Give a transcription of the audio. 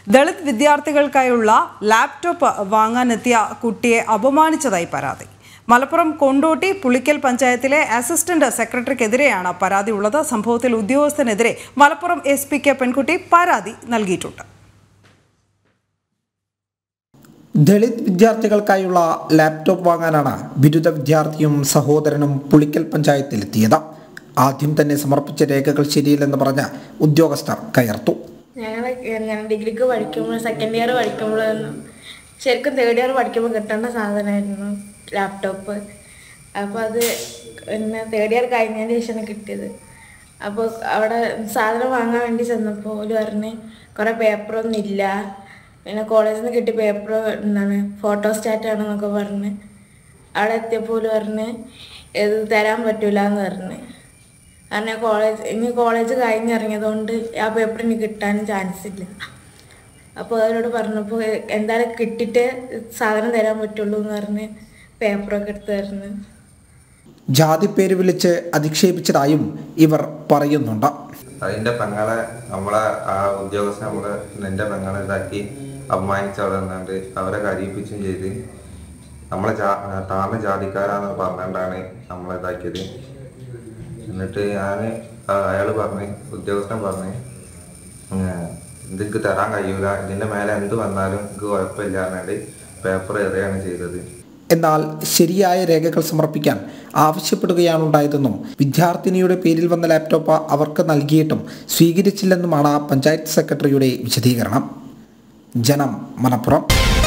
Dalit വിദ്യാർത്ഥികൾക്കായുള്ള laptop വാങ്ങാനെത്തിയ കുട്ടിയെ അപമാനിച്ചതായി പരാതി മലപ്പുറം കൊണ്ടോട്ടി പുളിക്കൽ പഞ്ചായത്തിലെ അസിസ്റ്റന്റ് സെക്രട്ടറിക്കെതിരെയാണ് പരാതി ഉള്ളത് സംഭവത്തിൽ ഉദ്യോഗസ്ഥനെതിരെ മലപ്പുറം എസ് പിക്ക് പെൺകുട്ടി പരാതി നൽകിയിട്ടുണ്ട് ദളിത് വിദ്യാർത്ഥികൾക്കായുള്ള ലാപ്ടോപ്പ് വാങ്ങാനാണ് ബിരുദ വിദ്യാർത്ഥിയും സഹോദരനും പുളിക്കൽ പഞ്ചായത്തിലെത്തിയത് ആദ്യം തന്നെ സമർപ്പിച്ച രേഖകൾ ശരിയില്ലെന്ന് പറഞ്ഞ് ഉദ്യോഗസ്ഥർ കയർത്തു ഞങ്ങൾ ഞാൻ ഡിഗ്രിക്ക് പഠിക്കുമ്പോൾ സെക്കൻഡ് ഇയർ പഠിക്കുമ്പോഴൊന്നും ശരിക്കും തേർഡ് ഇയർ പഠിക്കുമ്പോൾ കിട്ടേണ്ട സാധനമായിരുന്നു ലാപ്ടോപ്പ് അപ്പോൾ അത് പിന്നെ തേർഡ് ഇയർ കഴിഞ്ഞതിന് ശേഷമാണ് കിട്ടിയത് അപ്പോൾ അവിടെ സാധനം വാങ്ങാൻ വേണ്ടി ചെന്നപ്പോൾ ഒരു പറഞ്ഞ് കുറേ പേപ്പറൊന്നും ഇല്ല പിന്നെ കോളേജിൽ നിന്ന് കിട്ടിയ പേപ്പർ എന്താണ് ഫോട്ടോ സ്റ്റാറ്റ് ആണെന്നൊക്കെ പറഞ്ഞ് അവിടെ എത്തിയപ്പോൾ ഒരു പറഞ്ഞ് ഇത് തരാൻ പറ്റൂല എന്ന് പറഞ്ഞ് കാരണം കോളേജ് ഇനി കോളേജ് കഴിഞ്ഞിറങ്ങിയതുകൊണ്ട് ആ പേപ്പർ ഇനി കിട്ടാനും ചാൻസ് ഇല്ല അപ്പോൾ അവരോട് പറഞ്ഞപ്പോൾ എന്തായാലും കിട്ടിയിട്ട് സാധനം തരാൻ പറ്റുള്ളൂ എന്ന് പറഞ്ഞ് പേപ്പറൊക്കെ എടുത്ത് തരുന്നു ജാതി പേര് വിളിച്ച് അധിക്ഷേപിച്ചതായും ഇവർ പറയുന്നുണ്ട് അതിന്റെ പെങ്ങളെ നമ്മളെ ആ ഉദ്യോഗസ്ഥൻ നമ്മളെ എൻ്റെ പെങ്ങളെ ഇതാക്കി അപമാനിച്ച് അവിടെ നിന്നാണ്ട് അവരെ കരയിപ്പിച്ചും ചെയ്ത് നമ്മളെ ജാ താഴ്ന്ന ജാതിക്കാരാന്ന് പറഞ്ഞുകൊണ്ടാണ് നമ്മളെ ഇതാക്കിയത് എന്നിട്ട് ഞാൻ അയാൾ പറഞ്ഞ് ഉദ്യോഗസ്ഥൻ പറഞ്ഞ് ഇതൊക്കെ തരാൻ കഴിയൂല ഇതിന്റെ മേലെ എന്ത് വന്നാലും എനിക്ക് കുഴപ്പമില്ല എന്നിട്ട് പേപ്പർ എറിയാണ് ചെയ്തത് എന്നാൽ ശരിയായ രേഖകൾ സമർപ്പിക്കാൻ ആവശ്യപ്പെടുകയാണുണ്ടായതെന്നും വിദ്യാർത്ഥിനിയുടെ പേരിൽ വന്ന ലാപ്ടോപ്പ് അവർക്ക് നൽകിയിട്ടും സ്വീകരിച്ചില്ലെന്നുമാണ് പഞ്ചായത്ത് സെക്രട്ടറിയുടെ വിശദീകരണം ജനം മലപ്പുറം